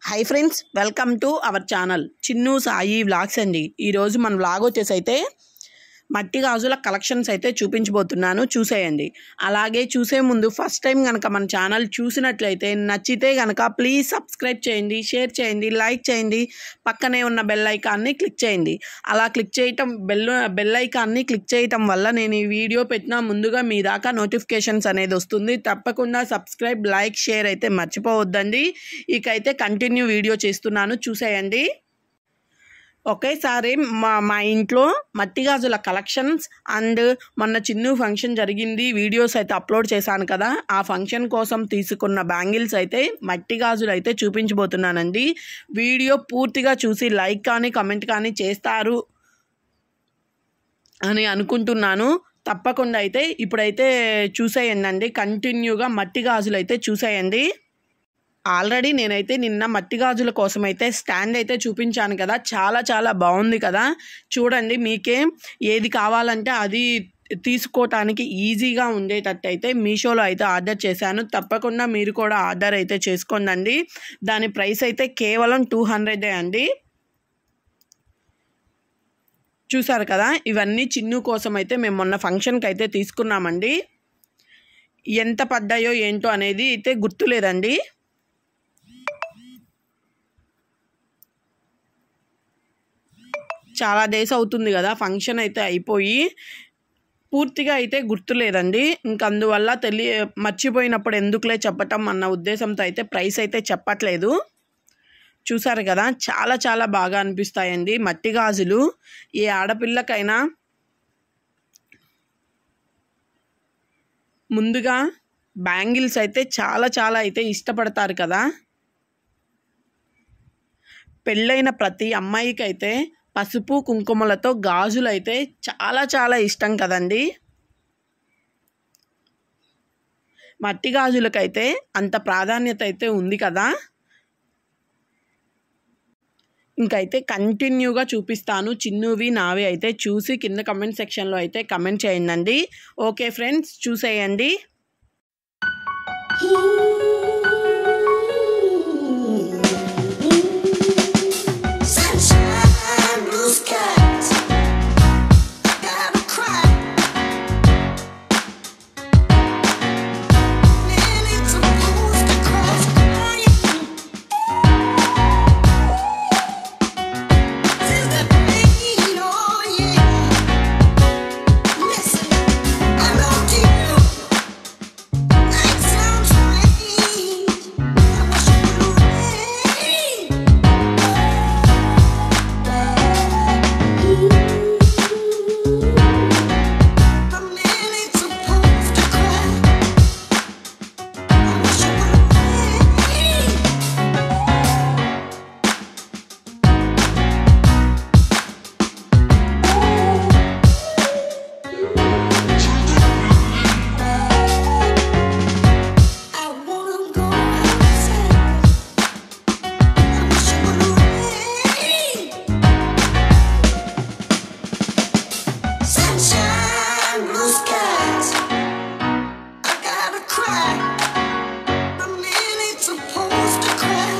High friends welcome to our channel Chinnu Sai vlogs అండి ఈరోజు మన వ్లాగ్ వచ్చేసి అయితే మట్టి గాజుల కలెక్షన్స్ అయితే చూపించబోతున్నాను చూసేయండి అలాగే చూసే ముందు ఫస్ట్ టైం కనుక మన ఛానల్ చూసినట్లయితే నచ్చితే కనుక ప్లీజ్ సబ్స్క్రైబ్ చేయండి షేర్ చేయండి లైక్ చేయండి పక్కనే ఉన్న బెల్ ఐకాన్ని క్లిక్ చేయండి అలా క్లిక్ చేయటం బెల్ బెల్ ఐకాన్ని క్లిక్ చేయటం వల్ల నేను ఈ వీడియో పెట్టిన ముందుగా మీ దాకా నోటిఫికేషన్స్ అనేది వస్తుంది తప్పకుండా సబ్స్క్రైబ్ లైక్ షేర్ అయితే మర్చిపోవద్దండి ఇకైతే కంటిన్యూ వీడియో చేస్తున్నాను చూసేయండి ఒకేసారి మా మా ఇంట్లో మట్టి గాజుల కలెక్షన్స్ అండ్ మొన్న చిన్ను ఫంక్షన్ జరిగింది వీడియోస్ అయితే అప్లోడ్ చేశాను కదా ఆ ఫంక్షన్ కోసం తీసుకున్న బ్యాంగిల్స్ అయితే మట్టి గాజులు అయితే చూపించబోతున్నానండి వీడియో పూర్తిగా చూసి లైక్ కానీ కమెంట్ కానీ చేస్తారు అని అనుకుంటున్నాను తప్పకుండా అయితే ఇప్పుడైతే చూసేయండి అండి కంటిన్యూగా మట్టి గాజులు అయితే చూసేయండి ఆల్రెడీ నేనైతే నిన్న మట్టి గాజుల కోసం అయితే స్టాండ్ అయితే చూపించాను కదా చాలా చాలా బాగుంది కదా చూడండి మీకే ఏది కావాలంటే అది తీసుకోవటానికి ఈజీగా ఉండేటట్టు అయితే మీషోలో అయితే ఆర్డర్ చేశాను తప్పకుండా మీరు కూడా ఆర్డర్ అయితే చేసుకోండి దాని ప్రైస్ అయితే కేవలం టూ హండ్రెడే అండి చూసారు కదా ఇవన్నీ చిన్ను కోసం అయితే మేము మొన్న ఫంక్షన్కి అయితే తీసుకున్నామండి ఎంత పడ్డాయో ఏంటో అనేది అయితే గుర్తులేదండి చాలా డేస్ అవుతుంది కదా ఫంక్షన్ అయితే అయిపోయి పూర్తిగా అయితే గుర్తులేదండి ఇంక అందువల్ల తెలియ మర్చిపోయినప్పుడు ఎందుకులే చెప్పటం అన్న ఉద్దేశంతో అయితే ప్రైస్ అయితే చెప్పట్లేదు చూసారు కదా చాలా చాలా బాగా అనిపిస్తాయండి మట్టి గాజులు ఏ ఆడపిల్లకైనా ముందుగా బ్యాంగిల్స్ అయితే చాలా చాలా అయితే ఇష్టపడతారు కదా పెళ్ళైన ప్రతి అమ్మాయికి అయితే పసుపు కుంకుమలతో గాజులు అయితే చాలా చాలా ఇష్టం కదండి మట్టి గాజులకైతే అంత ప్రాధాన్యత అయితే ఉంది కదా ఇంకైతే కంటిన్యూగా చూపిస్తాను చిన్నువి నావి అయితే చూసి కింద కమెంట్ సెక్షన్లో అయితే కమెంట్ చేయండి ఓకే ఫ్రెండ్స్ చూసేయండి Sunshine, blue skies. I gotta cry. Man, it's supposed to cross crying. Feel the pain, oh yeah. Listen, I know you. Night sounds strange. I wish you would rain. The man ain't supposed to cry. I wish you would rain. I wanna go outside. I wish you would rain. Sunshine, blue skies. I gotta cry. The man ain't supposed to cry.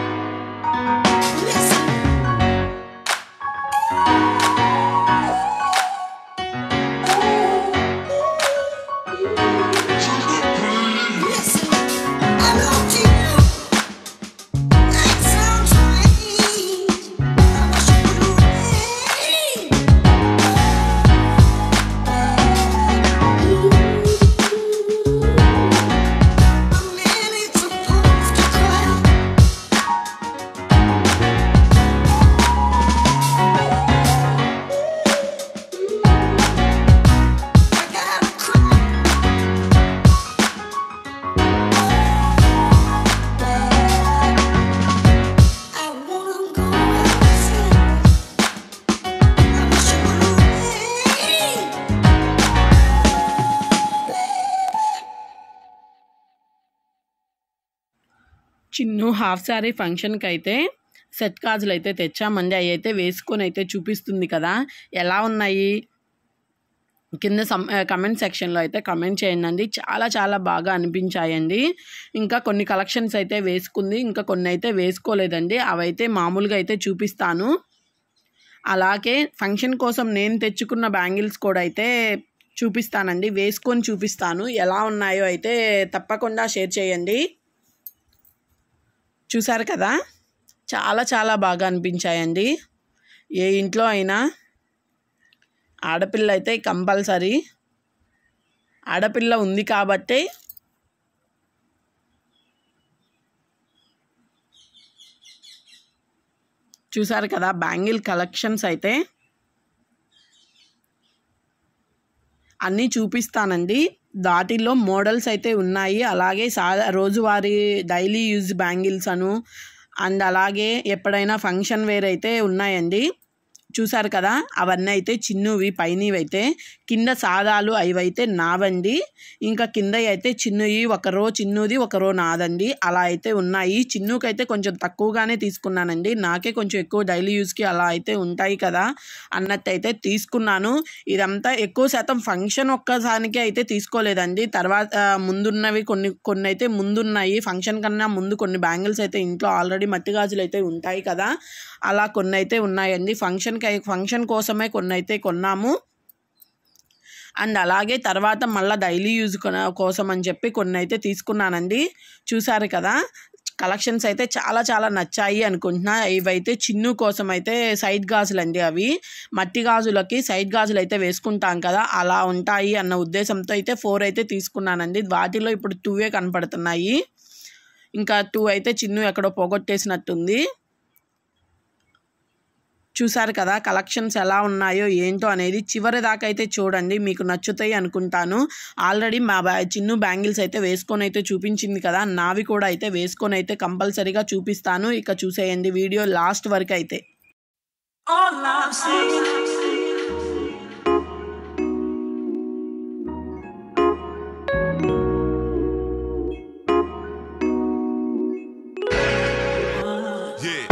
Listen. Listen. I love you. Night sounds strange. I wish you would rain. The man ain't supposed to cry. I gotta cry. I wanna go outside. I wish you would rain. Chinnu half sari ఫంక్షన్కి అయితే set గాజులు అయితే తెచ్చామండి అవి అయితే వేసుకొని అయితే చూపిస్తుంది కదా ఎలా ఉన్నాయి కింద సమ్ కమెంట్ సెక్షన్లో అయితే కమెంట్ చేయండి చాలా చాలా బాగా అనిపించాయండి ఇంకా కొన్ని కలెక్షన్స్ అయితే వేసుకుంది ఇంకా కొన్ని అయితే వేసుకోలేదండి అవైతే మామూలుగా అయితే చూపిస్తాను అలాగే ఫంక్షన్ కోసం నేను తెచ్చుకున్న బ్యాంగిల్స్ కూడా అయితే చూపిస్తానండి వేసుకొని చూపిస్తాను ఎలా ఉన్నాయో అయితే తప్పకుండా షేర్ చేయండి చూసారు కదా చాలా చాలా బాగా అనిపించాయండి ఏ ఇంట్లో అయినా ఆడపిల్ల అయితే కంపల్సరీ ఆడపిల్ల ఉంది కాబట్టి చూసారు కదా బ్యాంగిల్ కలెక్షన్స్ అయితే అన్నీ చూపిస్తానండి దాటిలో మోడల్స్ అయితే ఉన్నాయి అలాగే సా రోజువారీ డైలీ యూజ్ బ్యాంగిల్స్ అను అండ్ అలాగే ఎప్పుడైనా ఫంక్షన్ వేర్ అయితే ఉన్నాయండి చూసారు కదా అవన్నీ అయితే చిన్నవి పైనవి అయితే కింద సాదాలు అవైతే నావండి ఇంకా కింద అయితే చిన్నవి ఒక రో చిన్నది ఒక రో నాదండి అలా అయితే ఉన్నాయి చిన్నుకైతే కొంచెం తక్కువగానే తీసుకున్నానండి నాకే కొంచెం ఎక్కువ డైలీ యూస్కి అలా అయితే ఉంటాయి కదా అన్నట్టు అయితే తీసుకున్నాను ఇదంతా ఎక్కువ శాతం ఫంక్షన్ ఒక్కసారికి అయితే తీసుకోలేదండి తర్వాత ఆ, ముందున్నవి కొన్ని కొన్ని అయితే ముందున్నాయి ఫంక్షన్ కన్నా ముందు కొన్ని బ్యాంగిల్స్ అయితే ఇంట్లో ఆల్రెడీ మట్టి గాజులు అయితే ఉంటాయి కదా అలా కొన్ని అయితే ఉన్నాయండి ఫంక్షన్కి ఫంక్షన్ కోసమే కొన్ని అయితే కొన్నాము అండ్ అలాగే తర్వాత మళ్ళీ డైలీ యూజ్ కొన- కోసం అని చెప్పి కొన్ని అయితే తీసుకున్నానండి చూసారు కదా కలెక్షన్స్ అయితే చాలా చాలా నచ్చాయి అనుకుంటున్నా ఇవైతే చిన్ను కోసం అయితే సైడ్ గాజులు అండి అవి మట్టి గాజులకి సైడ్ గాజులు అయితే వేసుకుంటాం కదా అలా ఉంటాయి అన్న ఉద్దేశంతో అయితే ఫోర్ అయితే తీసుకున్నానండి వాటిలో ఇప్పుడు టూవే కనపడుతున్నాయి ఇంకా టూ అయితే చిన్ను ఎక్కడో పోగొట్టేసినట్టుంది చూసారు కదా కలెక్షన్స్ ఎలా ఉన్నాయో ఏంటో అనేది చివరి దాకా అయితే చూడండి మీకు నచ్చుతాయి అనుకుంటాను ఆల్రెడీ మా బ్యా చిన్ను బ్యాంగిల్స్ అయితే వేసుకొని అయితే చూపించింది కదా నావి కూడా అయితే వేసుకొని అయితే కంపల్సరీగా చూపిస్తాను ఇక చూసేయండి వీడియో లాస్ట్ వరకు అయితే All I'm saying. Yeah.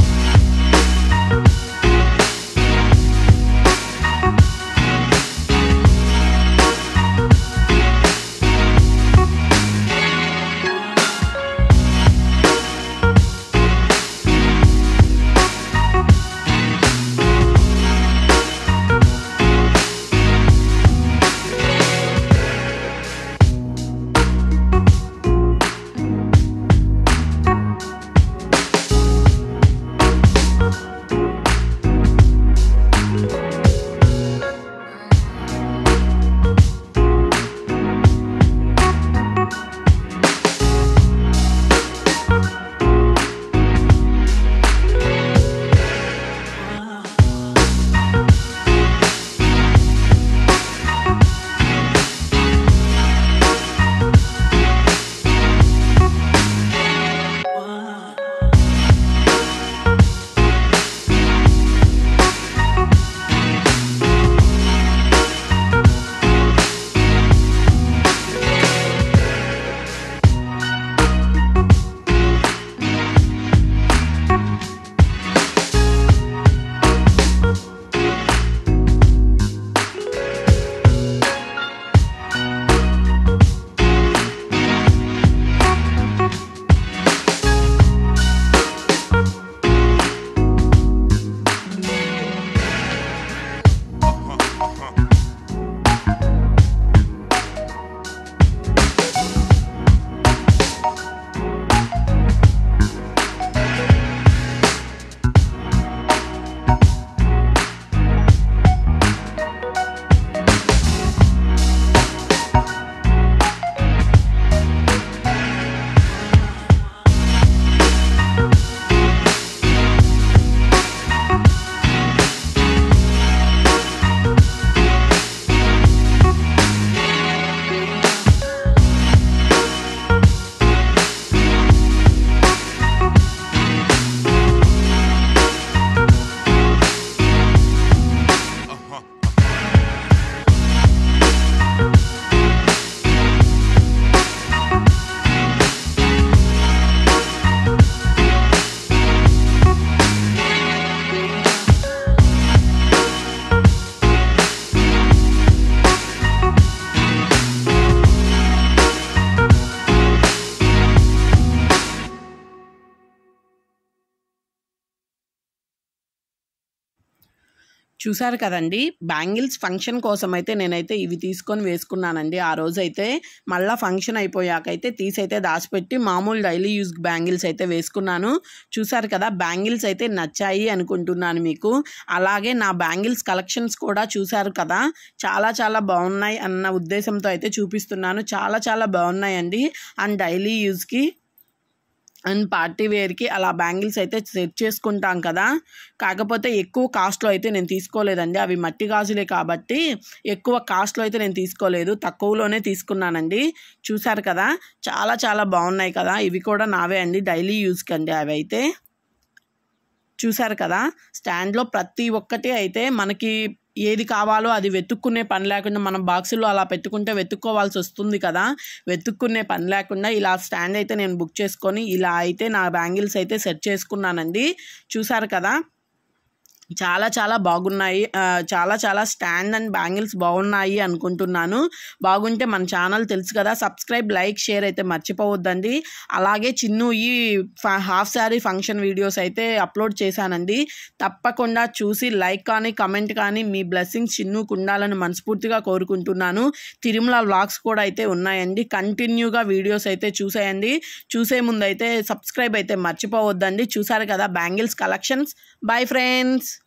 చూసారు కదండి బ్యాంగిల్స్ ఫంక్షన్ కోసం అయితే నేనైతే ఇవి తీసుకొని వేసుకున్నానండి ఆ రోజు అయితే మళ్ళీ ఫంక్షన్ అయిపోయాకైతే తీసైతే దాచిపెట్టి మామూలు డైలీ యూజ్ బ్యాంగిల్స్ అయితే వేసుకున్నాను చూసారు కదా బ్యాంగిల్స్ అయితే నచ్చాయి అనుకుంటున్నాను మీకు అలాగే నా బ్యాంగిల్స్ కలెక్షన్స్ కూడా చూసారు కదా చాలా చాలా బాగున్నాయి అన్న ఉద్దేశంతో అయితే చూపిస్తున్నాను చాలా చాలా బాగున్నాయండి అండ్ డైలీ యూజ్కి అండ్ పార్టీ వేర్కి అలా బ్యాంగిల్స్ అయితే సెట్ చేసుకుంటాం కదా కాకపోతే ఎక్కువ కాస్ట్లో అయితే నేను తీసుకోలేదండి అవి మట్టి గాజులే కాబట్టి ఎక్కువ కాస్ట్లో అయితే నేను తీసుకోలేదు తక్కువలోనే తీసుకున్నానండి చూసారు కదా చాలా చాలా బాగున్నాయి కదా ఇవి కూడా నావే అండి డైలీ యూస్కి అండి అవి అయితే చూసారు కదా స్టాండ్లో ప్రతి ఒక్కటి అయితే మనకి ఏది కావాలో అది వెతుక్కునే పని లేకుండా మనం బాక్సుల్లో అలా పెట్టుకుంటే వెతుక్కోవాల్సి వస్తుంది కదా వెతుక్కునే పని లేకుండా ఇలా స్టాండ్ అయితే నేను బుక్ చేసుకొని ఇలా అయితే నా బ్యాంగిల్స్ అయితే సెట్ చేసుకున్నానండి చూసారు కదా చాలా చాలా బాగున్నాయి ఆ, చాలా చాలా స్టాండ్ అండ్ బ్యాంగిల్స్ బాగున్నాయి అనుకుంటున్నాను బాగుంటే మన ఛానల్ తెలుసు కదా సబ్స్క్రైబ్ లైక్ షేర్ అయితే మర్చిపోవద్దండి అలాగే చిన్ను ఈ ఫ- హాఫ్ శారీ ఫంక్షన్ వీడియోస్ అయితే అప్లోడ్ చేశానండి తప్పకుండా చూసి లైక్ కానీ కమెంట్ కానీ మీ బ్లెస్సింగ్స్ చిన్నుకు ఉండాలని మనస్ఫూర్తిగా కోరుకుంటున్నాను తిరుమల వ్లాగ్స్ కూడా అయితే ఉన్నాయండి కంటిన్యూగా వీడియోస్ అయితే చూసేయండి చూసే ముందు అయితే సబ్స్క్రైబ్ అయితే మర్చిపోవద్దండి చూసారు కదా బ్యాంగిల్స్ కలెక్షన్స్ బై ఫ్రెండ్స్